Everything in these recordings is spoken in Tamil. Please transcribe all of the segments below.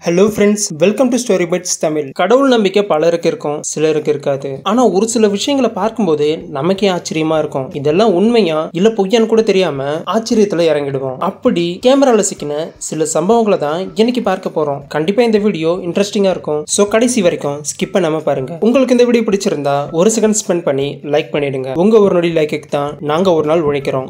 hello friends welcome to Story Bytes Tamil கடவுள் நம்பிக்கை பலருக்கு இருக்கும் சிலருக்கு இருக்காது ஆனா ஒரு சில விஷயங்களை பார்க்கும்போது நமக்கே ஆச்சரியமா இருக்கும் இதெல்லாம் உண்மையா இல்ல பொய்யான்னு கூட தெரியாம ஆச்சரியத்துல இறங்கிடுவோம் அப்படி கேமரால சிக்கின சில சம்பவங்களை தான் இன்னைக்கு பார்க்க போறோம் கண்டிப்பா இந்த வீடியோ இன்ட்ரெஸ்டிங்கா இருக்கும் ஸோ கடைசி வரைக்கும் ஸ்கிப் பண்ணாம பாருங்க உங்களுக்கு இந்த வீடியோ பிடிச்சிருந்தா ஒரு செகண்ட் ஸ்பெண்ட் பண்ணி லைக் பண்ணிடுங்க உங்க ஒரு நொடி லைக்கு தான் நாங்க ஒரு நாள் உழைக்கிறோம்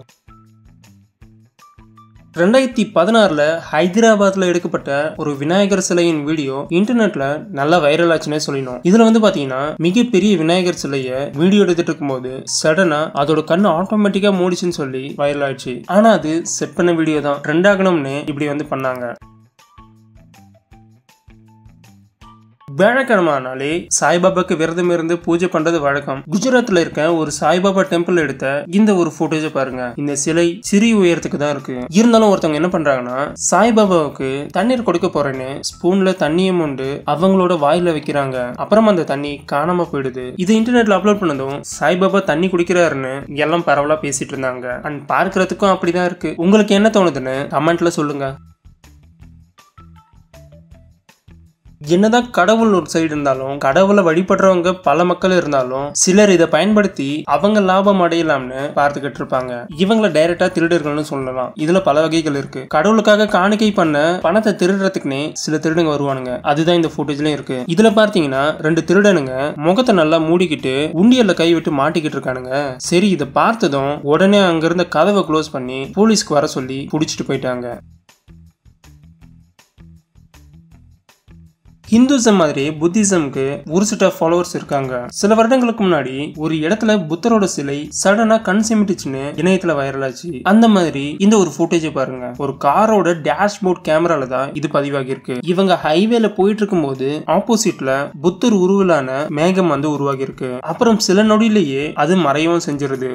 ரெண்டாயிரத்தி பதினாறுல ஹைதராபாத்ல எடுக்கப்பட்ட ஒரு விநாயகர் சிலையின் வீடியோ இன்டர்நெட்ல நல்லா வைரல் ஆச்சுன்னே சொல்லணும் இதுல வந்து பாத்தீங்கன்னா மிகப்பெரிய விநாயகர் சிலைய வீடியோ எடுத்துட்டு இருக்கும்போது சடனா அதோட கண்ணு ஆட்டோமேட்டிக்கா மூடிச்சுன்னு சொல்லி வைரல் ஆயிடுச்சு ஆனா அது செட் பண்ண வீடியோ தான் ட்ரெண்ட் ஆகணும்னு இப்படி வந்து பண்ணாங்க வியாழக்கிழமானாலே சாய்பாபாக்கு விரதம் இருந்து பூஜை பண்றது வழக்கம் குஜராத்ல இருக்க ஒரு சாய்பாபா டெம்பிள் எடுத்த இந்த ஒரு போட்டோஜ பாருங்க இந்த சிலை சிறிய உயரத்துக்கு தான் இருக்கு இருந்தாலும் ஒருத்தவங்க என்ன பண்றாங்கன்னா சாய்பாபாவுக்கு தண்ணீர் கொடுக்க போறேன்னு ஸ்பூன்ல தண்ணியும் உண்டு அவங்களோட வாயில வைக்கிறாங்க அப்புறம் அந்த தண்ணி காணாம போயிடுது இது இன்டர்நெட்ல அப்லோட் பண்ணதும் சாய்பாபா தண்ணி குடிக்கிறாருன்னு எல்லாம் பரவலா பேசிட்டு இருந்தாங்க அண்ட் பார்க்கறதுக்கும் அப்படிதான் இருக்கு உங்களுக்கு என்ன தோணுதுன்னு கமெண்ட்ல சொல்லுங்க என்னதான் கடவுள் ஒரு சைடு இருந்தாலும் கடவுளை வழிபடுறவங்க பல மக்கள் இருந்தாலும் சிலர் இதை பயன்படுத்தி அவங்க லாபம் அடையலாம்னு பார்த்துக்கிட்டு இருப்பாங்க இவங்கள டைரக்டா திருடர்கள்னு சொல்லலாம் இதுல பல வகைகள் இருக்கு கடவுளுக்காக காணிக்கை பண்ண பணத்தை திருடுறதுக்குன்னே சில திருடங்க வருவானுங்க அதுதான் இந்த போட்டோஜ்லயும் இருக்கு இதுல பார்த்தீங்கன்னா ரெண்டு திருடனுங்க முகத்தை நல்லா மூடிக்கிட்டு உண்டியல்ல கை விட்டு மாட்டிக்கிட்டு இருக்கானுங்க சரி இதை பார்த்ததும் உடனே அங்க இருந்த கதவை க்ளோஸ் பண்ணி போலீஸ்க்கு வர சொல்லி புடிச்சிட்டு போயிட்டாங்க ஹிந்துசம் மாதிரி புத்திசம்க்கு ஒரு செட் ஆஃப் ஃபாலோவர்ஸ் இருக்காங்க சில வருடங்களுக்கு முன்னாடி ஒரு இடத்துல புத்தரோட சிலை சடனா கண் சிமிட்டுச்சுன்னு இணையத்துல வைரல் ஆச்சு அந்த மாதிரி இந்த ஒரு ஃபுட்டேஜ் பாருங்க ஒரு காரோட டேஷ்போர்ட் கேமரால தான் இது பதிவாகி இருக்கு இவங்க ஹைவேல போயிட்டு இருக்கும்போது ஆப்போசிட்ல புத்தர் உருவிலான மேகம் வந்து உருவாகி இருக்கு அப்புறம் சில நொடியிலேயே அது மறையவும் செஞ்சிருது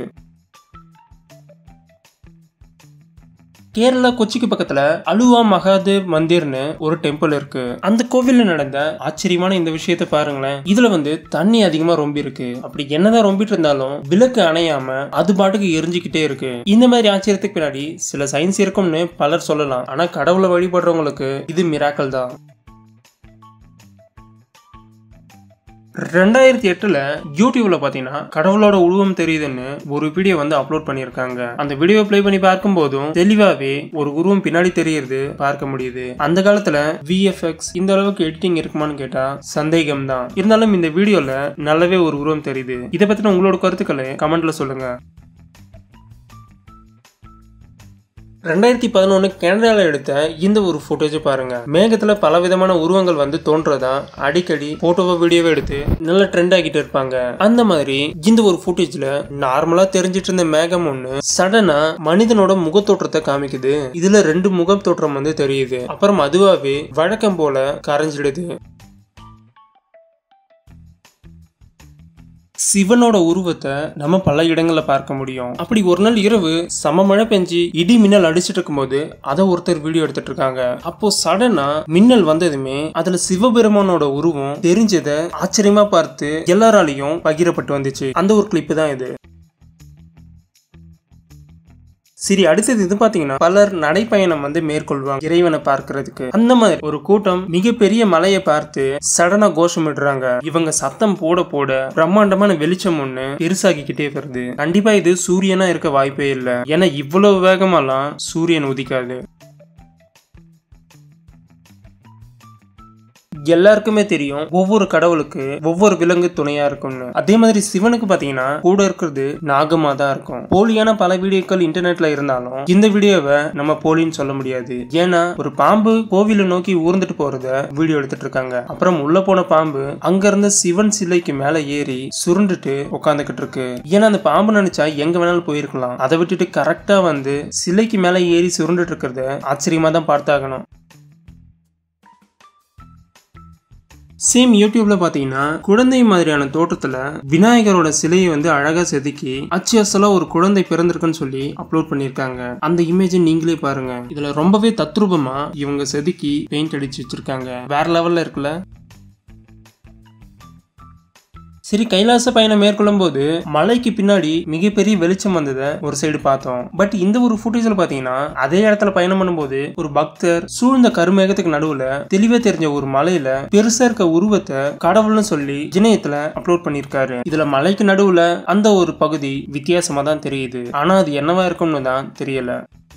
கேரளா கொச்சிக்கு பக்கத்துல அலுவா மகாதேவ் மந்திர்னு ஒரு டெம்பிள் இருக்கு அந்த கோவில்ல நடந்த ஆச்சரியமான இந்த விஷயத்த பாருங்களேன் இதுல வந்து தண்ணி அதிகமா ரொம்ப இருக்கு அப்படி என்னதான் ரொம்பிட்டு இருந்தாலும் விளக்கு அணையாம அது பாட்டுக்கு எரிஞ்சுக்கிட்டே இருக்கு இந்த மாதிரி ஆச்சரியத்துக்கு பின்னாடி சில சயின்ஸ் இருக்கும்னு பலர் சொல்லலாம் ஆனா கடவுளை வழிபடுறவங்களுக்கு இது மிராக்கல் தான் ரெண்டாயிரத்தி எட்டுல யூடியூப்ல பாத்தீங்கன்னா கடவுளோட உருவம் தெரியுதுன்னு ஒரு வீடியோ வந்து அப்லோட் பண்ணியிருக்காங்க அந்த வீடியோ பிளே பண்ணி பார்க்கும் போதும் தெளிவாவே ஒரு உருவம் பின்னாடி தெரியறது பார்க்க முடியுது அந்த காலத்துல விஎஃப்எக்ஸ் இந்த அளவுக்கு எடிட்டிங் இருக்குமான்னு கேட்டா சந்தேகம் தான் இருந்தாலும் இந்த வீடியோல நல்லாவே ஒரு உருவம் தெரியுது இதை பத்தின உங்களோட கருத்துக்களை கமெண்ட்ல சொல்லுங்க ரெண்டாயிரத்தி பதினொன்று கனடாவில் எடுத்த இந்த ஒரு ஃபுட்டேஜ் பாருங்க மேகத்தில் பல விதமான உருவங்கள் வந்து தோன்றதா அடிக்கடி போட்டோவோ வீடியோவை எடுத்து நல்ல ட்ரெண்ட் ஆகிட்டு இருப்பாங்க அந்த மாதிரி இந்த ஒரு ஃபுட்டேஜ்ல நார்மலா தெரிஞ்சிட்டு இருந்த மேகம் ஒன்று சடனா மனிதனோட முகத்தோற்றத்தை காமிக்குது இதுல ரெண்டு முகம் தோற்றம் வந்து தெரியுது அப்புறம் அதுவாவே வழக்கம் போல கரைஞ்சிடுது சிவனோட உருவத்தை நம்ம பல இடங்கள்ல பார்க்க முடியும் அப்படி ஒரு நாள் இரவு சம மழை பெஞ்சு இடி மின்னல் அடிச்சிட்டு இருக்கும்போது அதை ஒருத்தர் வீடியோ எடுத்துட்டு இருக்காங்க அப்போ சடனா மின்னல் வந்ததுமே அதுல சிவபெருமானோட உருவம் தெரிஞ்சதை ஆச்சரியமா பார்த்து எல்லாராலையும் பகிரப்பட்டு வந்துச்சு அந்த ஒரு கிளிப்பு தான் இது சரி அடுத்தது இது பாத்தீங்கன்னா பலர் நடைப்பயணம் வந்து மேற்கொள்வாங்க இறைவனை பார்க்கறதுக்கு அந்த மாதிரி ஒரு கூட்டம் மிகப்பெரிய மலையை பார்த்து சடனா கோஷமிடுறாங்க இவங்க சத்தம் போட போட பிரம்மாண்டமான வெளிச்சம் ஒண்ணு பெருசாகிக்கிட்டே வருது கண்டிப்பா இது சூரியனா இருக்க வாய்ப்பே இல்லை ஏன்னா இவ்வளவு வேகமாலாம் சூரியன் உதிக்காது எல்லாருக்குமே தெரியும் ஒவ்வொரு கடவுளுக்கு ஒவ்வொரு விலங்கு துணையா இருக்கும்னு அதே மாதிரி சிவனுக்கு பாத்தீங்கன்னா கூட இருக்கிறது நாகமா தான் இருக்கும் போலியான பல வீடியோக்கள் இன்டர்நெட்ல இருந்தாலும் இந்த வீடியோவை நம்ம போலின்னு சொல்ல முடியாது ஏன்னா ஒரு பாம்பு கோவிலை நோக்கி ஊர்ந்துட்டு போறத வீடியோ எடுத்துட்டு இருக்காங்க அப்புறம் உள்ள போன பாம்பு அங்க இருந்த சிவன் சிலைக்கு மேல ஏறி சுருண்டுட்டு உட்காந்துக்கிட்டு இருக்கு ஏன்னா அந்த பாம்பு நினைச்சா எங்க வேணாலும் போயிருக்கலாம் அதை விட்டுட்டு கரெக்டா வந்து சிலைக்கு மேல ஏறி சுருண்டுட்டு இருக்கிறத ஆச்சரியமா தான் பார்த்தாகணும் சேம் யூடியூப்ல பாத்தீங்கன்னா குழந்தை மாதிரியான தோற்றத்துல விநாயகரோட சிலையை வந்து அழகா செதுக்கி அச்சு அசலா ஒரு குழந்தை பிறந்திருக்குன்னு சொல்லி அப்லோட் பண்ணிருக்காங்க அந்த இமேஜை நீங்களே பாருங்க இதுல ரொம்பவே தத்ரூபமா இவங்க செதுக்கி பெயிண்ட் அடிச்சு வச்சிருக்காங்க வேற லெவல்ல இருக்குல்ல சரி கைலாச பயணம் மேற்கொள்ளும் போது மலைக்கு பின்னாடி மிகப்பெரிய வெளிச்சம் வந்ததை ஒரு சைடு பார்த்தோம் பட் இந்த ஒரு ஃபுட்டேஜ்ல பாத்தீங்கன்னா அதே இடத்துல பயணம் பண்ணும்போது ஒரு பக்தர் சூழ்ந்த கருமேகத்துக்கு நடுவுல தெளிவா தெரிஞ்ச ஒரு மலையில பெருசா இருக்க உருவத்தை கடவுள்னு சொல்லி இணையத்துல அப்லோட் பண்ணிருக்காரு இதுல மலைக்கு நடுவுல அந்த ஒரு பகுதி வித்தியாசமா தான் தெரியுது ஆனா அது என்னவா இருக்கும்னு தான் தெரியல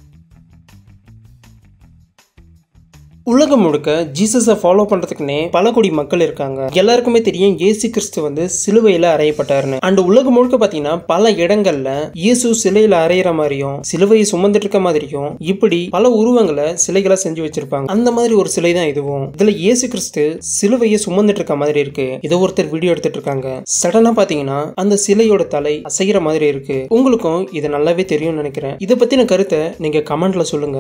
உலகம் முழுக்க ஜீசஸை ஃபாலோ பண்றதுக்குன்னே பல கோடி மக்கள் இருக்காங்க எல்லாருக்குமே தெரியும் இயேசு கிறிஸ்து வந்து சிலுவையில அறையப்பட்டாருன்னு அண்ட் உலகம் முழுக்க பாத்தீங்கன்னா பல இடங்கள்ல இயேசு சிலையில அறையிற மாதிரியும் சிலுவையை சுமந்துட்டு இருக்க மாதிரியும் இப்படி பல உருவங்களை சிலைகளை செஞ்சு வச்சிருப்பாங்க அந்த மாதிரி ஒரு சிலை தான் இதுவும் இதுல இயேசு கிறிஸ்து சிலுவையை சுமந்துட்டு இருக்க மாதிரி இருக்கு இதை ஒருத்தர் வீடியோ எடுத்துட்டு இருக்காங்க சடனா பாத்தீங்கன்னா அந்த சிலையோட தலை அசைகிற மாதிரி இருக்கு உங்களுக்கும் இது நல்லாவே தெரியும்னு நினைக்கிறேன் இதை பத்தின கருத்தை நீங்க கமெண்ட்ல சொல்லுங்க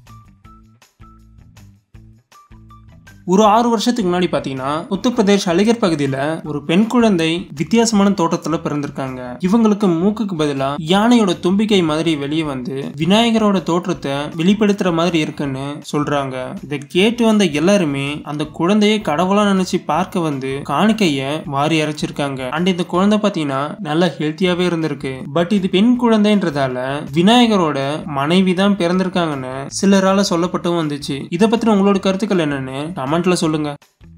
ஒரு ஆறு வருஷத்துக்கு முன்னாடி பார்த்தீங்கன்னா உத்தரப்பிரதேஷ் அலிகர் பகுதியில் ஒரு பெண் குழந்தை வித்தியாசமான தோட்டத்தில் பிறந்திருக்காங்க இவங்களுக்கு மூக்குக்கு பதிலாக யானையோட தும்பிக்கை மாதிரி வெளியே வந்து விநாயகரோட தோற்றத்தை வெளிப்படுத்துற மாதிரி இருக்குன்னு சொல்றாங்க இதை கேட்டு வந்த எல்லாருமே அந்த குழந்தையை கடவுளா நினைச்சு பார்க்க வந்து காணிக்கைய வாரி அரைச்சிருக்காங்க அண்ட் இந்த குழந்தை பார்த்தீங்கன்னா நல்ல ஹெல்த்தியாவே இருந்திருக்கு பட் இது பெண் குழந்தைன்றதால விநாயகரோட மனைவி தான் பிறந்திருக்காங்கன்னு சிலரால சொல்லப்பட்டும் வந்துச்சு இதை பத்தின உங்களோட கருத்துக்கள் என்னன்னு கமெண்ட்ல சொல்லுங்க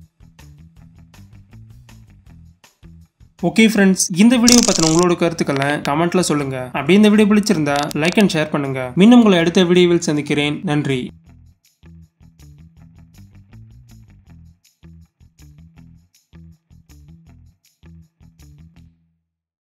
ஓகே ஃப்ரெண்ட்ஸ் இந்த வீடியோ பத்தின உங்களோட கருத்துக்களை கமெண்ட்ல சொல்லுங்க அப்படி இந்த வீடியோ பிடிச்சிருந்தா லைக் அண்ட் ஷேர் பண்ணுங்க மீண்டும் உங்களை அடுத்த வீடியோவில் சந்திக்கிறேன் நன்றி